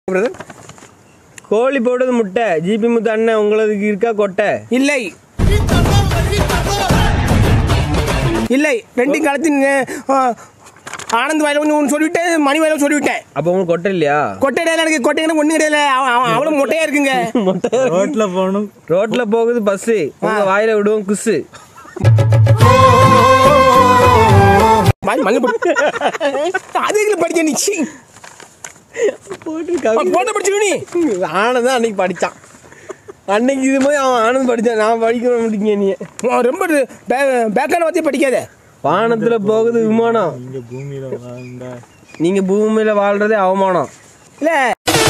Brother கோழி போடுறது முட்டை ஜிபி முத்து அண்ணன் உங்களுக்கு இருக்கா கொட்டை இல்லை இல்லை ரெண்டு காலத்தின் ஆனந்த் வாயில ஒன்று ஒன்று சொல்லிவிட்டேன் மணி வாயில சொல்லிவிட்டேன் அப்போ உங்களுக்கு கொட்டை இல்லையா கொட்டை கிடையாது எனக்கு கொட்டை கிடையாது ஒன்றும் கிடையாது அவன் அவன் அவ்வளோ மொட்டையா இருக்குங்க ரோட்ல போகணும் ரோட்ல போகுது பஸ்ஸு உங்க வாயில விடுவோம் குசு மணி மணி போட்டு அது எதுல படிக்க நீ சீ. அவன் போட்ட படிச்சு நீ ஆனந்த் தான் அன்னைக்கு படிச்சான் அன்னைக்கு இது மாதிரி அவன் ஆனந்த் படிச்சான் நான் படிக்க முடியுங்க நீ அவன் ரொம்ப பேக்கான பற்றி படிக்காத வானத்துல போகுது விமானம் இங்க பூமியில வாழ்ந்தா நீங்க பூமியில வாழ்றதே அவமானம் இல்லை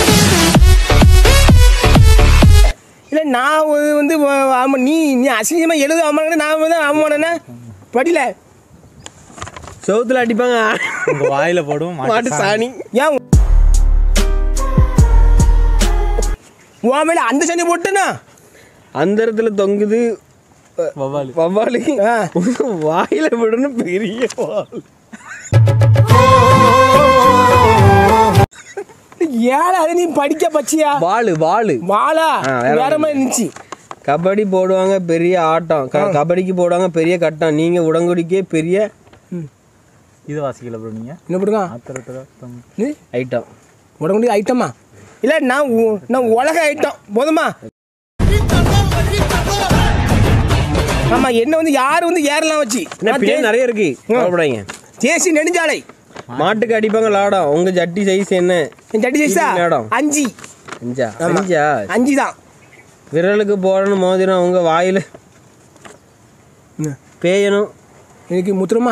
இல்லை நான் ஒரு வந்து வ- ஆமா, நீ நீ அசிங்கமாக எழுத அவமான நான் வந்து அவமானண்ணா படில சவுத்துல அடிப்பாங்க உங்க வாயில போடும் மாட்டு சாணி ஏன் உன் மேல அந்த சனி போட்டுனா அந்த இடத்துல தொங்குது வவாலு வவ்வாலு ஆ. வாயில விடணும் பெரிய வால் ஏழை அது நீ படிக்க பச்சியா வாளு வாளு வாழா ஆ, வேற வேற ஒண்ணும் மாதிரி இருந்துச்சு கபடி போடுவாங்க பெரிய ஆட்டம் க- கபடிக்கு போடுவாங்க பெரிய கட்டம் நீங்க உடங்குடிக்கே பெரிய இது வாசிக்கல ப்ரோ நீங்க என்ன போடுங்க ஆத்திரத்துல தம்- நீ ஐட்டம் உடம்பு ஐட்டமா இல்ல நான் உ- நான் உலக ஐட்டம் போதுமா ஆமா என்ன வந்து யாரு வந்து ஏறலாம் வச்சு என்ன பின்னாடி நிறைய இருக்கு கவலைப்படாதீங்க தேசி நெடுஞ்சாலை மாட்டுக்கு அடிப்பாங்க லாடம் உங்க ஜட்டி சைஸ் என்ன என் சட்டி சைஸா இது மேடம். அஞ்சு அஞ்சா ஆமா. அஞ்சா அஞ்சு தான் விரலுக்கு போடணும் மோதிரம் உங்க வாயில பேயணும் எனக்கு முத்துருமா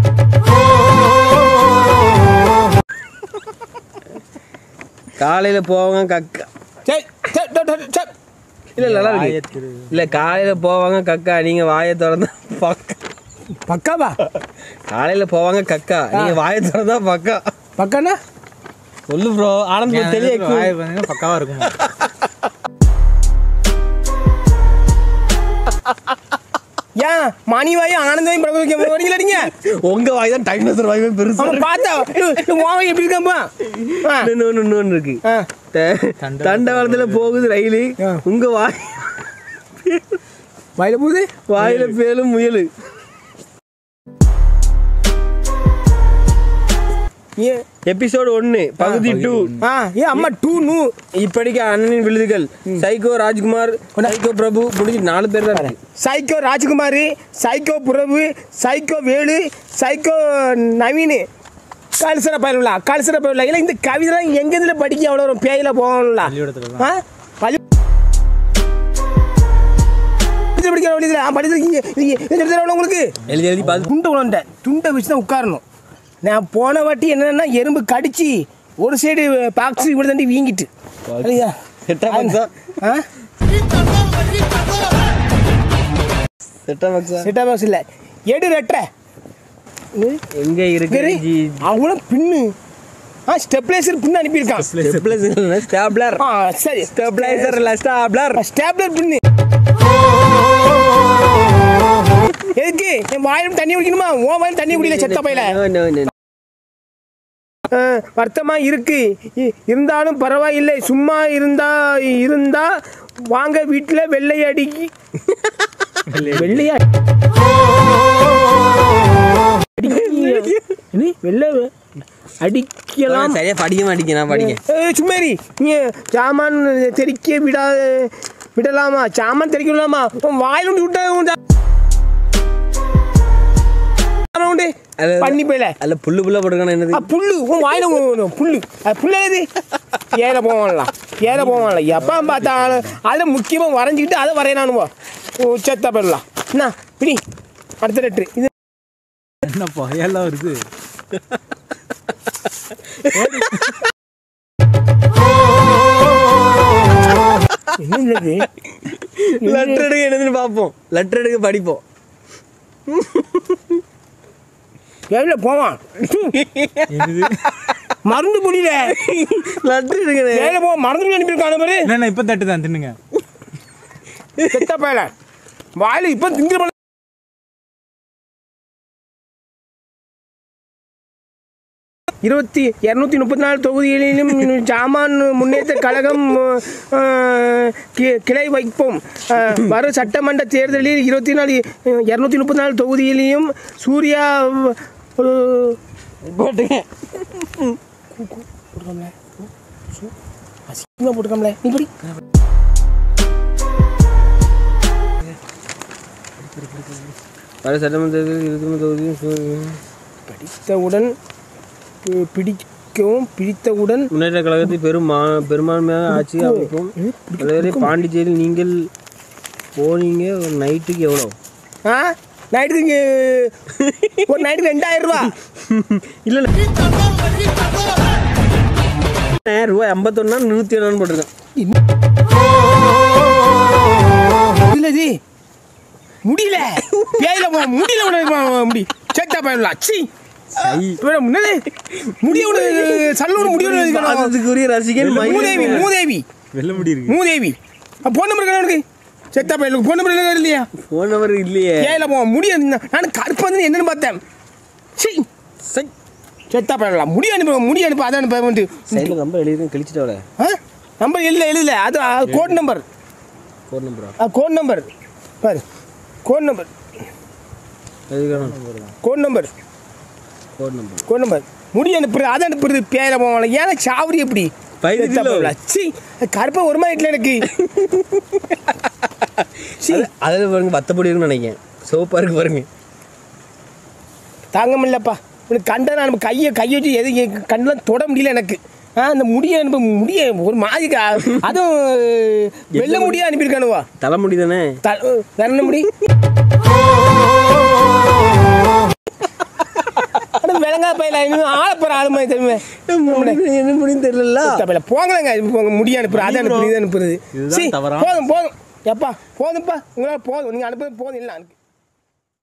காலையில போவாங்க கக்கா சரி சரி, சரி, சரி, சரி. இல்ல இல்ல, நல்லா இருக்கு ஆயத்திரு இல்ல காலையில போவாங்க கக்கா நீங்க வாயை திறந்தா பக்கா பக்காவா காலையில போவாங்க கக்கா நீங்க வாயை திறந்தா பக்கா பக்கானா சொல்லு ப்ரோ ஆனந்த் தெளிய வாய் பார்த்தீங்கன்னா பக்காவா இருக்குமா ஏன் மணி வாய் ஆனந்தம் பிரபு வரீங்களா நீங்க உங்க வாய் தான் டைம் வாய் பெருசு அவன் பார்த்தா வாய் எப்படி இருக்காம்பா ஆ. இன்னொன்னு இன்னொன்னு இருக்கு ஆ. த- தண்டவாளத்துல போகுது ரயிலு ஆ. உங்க வாய் வாயில போகுது வாயில பேலும் முயலு ஏன் எபிசோடு ஒன்னு பகுதி டூ ஆ ஏன் அம்மா டூ நூ இப்படிக்கு அண்ணனின் விழுதுகள் சைக்கோ ராஜ்குமார் சைக்கோ பிரபு முடிஞ்சு நாலு பேர் தான் இருக்கு psycho Rajkumar psycho Prabhu psycho Velu psycho Naveen கல்சர பயிலுலா கல்சர பயிலுலா இல்லை இந்த கவிதைலாம் எங்கேருந்து படிக்க அவ்வளோ வரும் பேயில போகணும்ல பள்ளிக்கூடத்துல ஆ பள்ளி இது படிக்கிற வழியில் ஆ படிச்சிருக்கீங்க இது எவ்வளோ உங்களுக்கு எழுதி எழுதி பார்த்து துண்டை உணர்ந்தேன் துண்டை வச்சு தான் உட்காரணும் நான் போன வாட்டி என்னன்னா எறும்பு கடிச்சு ஒரு சைடு பாக்ஸ் இப்படி தாண்டி வீங்கிட்டு இல்லையா செட்டா பாக்ஸா ஆ செட்டா பாக்ஸா செட்டா பாக்ஸ் இல்லை எடு ரெட்டை எங்க இருக்கு ஜி அவங்களும் பின்னு ஆ ஸ்டெப்லைசர் பின்னு அனுப்பியிருக்கான் ஸ்டெப்லைசர் ஸ்டாப்லர் ஆ சரி ஸ்டெப்லைசர் இல்ல ஸ்டாப்லர் ஸ்டேப்லர் பின்னு எதுக்கு என் வாயிலும் தண்ணி குடிக்கணுமா உன் வாயிலும் தண்ணி குடிக்கல செத்த பையில ஆ, வருத்தமா இருக்கு இ- இருந்தாலும் பரவாயில்லை சும்மா இருந்தா இருந்தா வாங்க வீட்டுல வெள்ளை அடிக்கி வெள்ளையா அடிக்கி- என்ன? வெள்ளை அடிக்கலாம் சரியா படிக்க மாட்டீங்க நான் படிக்க ஏய், சும்மாரி நீ சாமான் தெறிக்க விடா விடலாமா சாமான் தெறிக்க விடலாமா உன் வாயில் உண்டு விட்டா உன் சா- சாமான் உண்டு அது- பண்ணி போயில அதுல புல்லு புல்ல போட்டுக்கணும் என்னது ஆ, புல்லு உன் வாயில உ- புல்லு அது புல்லு எது ஏற போவான்லாம் ஏற போவான்ல எப்போ பார்த்தாலும் அதை முக்கியமாக வரைஞ்சிக்கிட்டு அதை வரையணானுவோ செத்த போயிடலாம் என்ன பிடி அடுத்த லெட்ரு இது என்ன புகையெல்லாம் வருது என்ன இது லெட்டர் எடுக்க என்னதுன்னு பார்ப்போம் லெட்டர் எடுக்க படிப்போம் எவ்வளோ போவான் என்னது மருந்து முடியல லெட்டர் எடுக்க வேலை போ மறந்து போய் அனுப்பியிருக்கான பாரு என்ன இப்ப தட்டு தான் தின்னுங்க செத்த பயல வாயில இப்போ திங்கிற போல இருபத்தி இரநூத்தி முப்பத்தி நாலு தொகுதிகளிலும் ஜாமான் முன்னேற்ற கழகம் அஹ், கி- கிளை வைப்போம் அஹ், வரும் சட்டமன்ற தேர்தலில் இருபத்தி நாலு இரநூத்தி முப்பத்தி நாலு தொகுதியிலையும் சூர்யா அஹ், போட்டுங்க அசிங்கமா போட்டுக்கோம்ல நீ படி வர சட்டமன்ற தேர்தலில் இருபத்தி மூணு தொகுதியும் சூ- பிடித்தவுடன் பி- பிடிக்கவும் பிடித்தவுடன் முன்னேற்ற கழகத்தில் பெரும் மா பெரும்பான்மையாக ஆட்சி அமைப்போம் அதுவரை பாண்டிச்சேரியில் நீங்கள் போனீங்க ஒரு நைட்டுக்கு எவ்வளோ ஆ நைட்டுக்கு இங்கே ஒரு நைட்டுக்கு ரெண்டாயிரம் ரூபா இல்லை ஆயிரம் ரூபாய் ஐம்பத்தொன்னா நூற்றி ஒன்று போட்டிருக்கேன் இல்ல இது முடியல பேயில போ முடியல உனக்கு போ- முடி சேட்டா பயன்ல சி முன்னே முடிய உனக்கு சல்லோட முடிய அதுக்குரிய ரசிகன் மூதேவி மூதேவி வெள்ள முடி இருக்கு மூதேவி போன் நம்பர் இருக்கா உனக்கு செத்தா பயலுக்கு போன் நம்பர் இருக்கா இல்லையா ஃபோன் நம்பர் இல்லையே ஏயில போ முடிய நான் கருப்பு வந்து என்னன்னு பார்த்தேன் சி சை செத்தா பயன்ல முடி அனுப்ப முடி அனுப்ப அதை அனுப்ப வந்து சைடில் நம்பர் எழுதி கழிச்சிட்டவள ஆ நம்பர் எழுதல எழுதல அது கோட் நம்பர் ஃபோன் நம்பரா ஆ கோட் நம்பர் பாரு கோட் நம்பர் எதுக்கான code number phone number code number முடி அனுப்புறது அதை அனுப்புறது பேர போவாங்க ஏன்னா சாவரி எப்படி பதினெட்டு செத்தா கிலோ. பயலுல. சீ கருப்பா ஒரு மாதிரி இல்லை எனக்கு சீ அதில் பாருங்க பத்தப்படி இருக்குன்னு நினைக்கிறேன் சோப்பாக இருக்கு பாருங்க தாங்க முடியலப்பா உனக்கு கண்ட நான் கையை கையை வச்சு எது என் கண்ணெலாம் தொட முடியல எனக்கு ஆ அந்த முடிய அனுப்ப முடிய ஒரு மாதிரி கா- அதுவும் வெள்ள முடிய அனுப்பியிருக்கானுவா தலைமுடி தானே த வேற என்ன முடி அட விளங்கா பையில இன்னும் ஆளப்போற ஆளு மாதிரி தெரியுமே என்ன முடியும் தெரியல பையில போங்களேங்க போங்க முடி அனுப்புறது அதை அனுப்புறது இது அனுப்புறது இதுதான் சீ, தவறான போதும் போதும் எப்பா போதும்ப்பா உங்களால் போதும் நீங்கள் அனுப்புறது போதும் இல்லை எனக்கு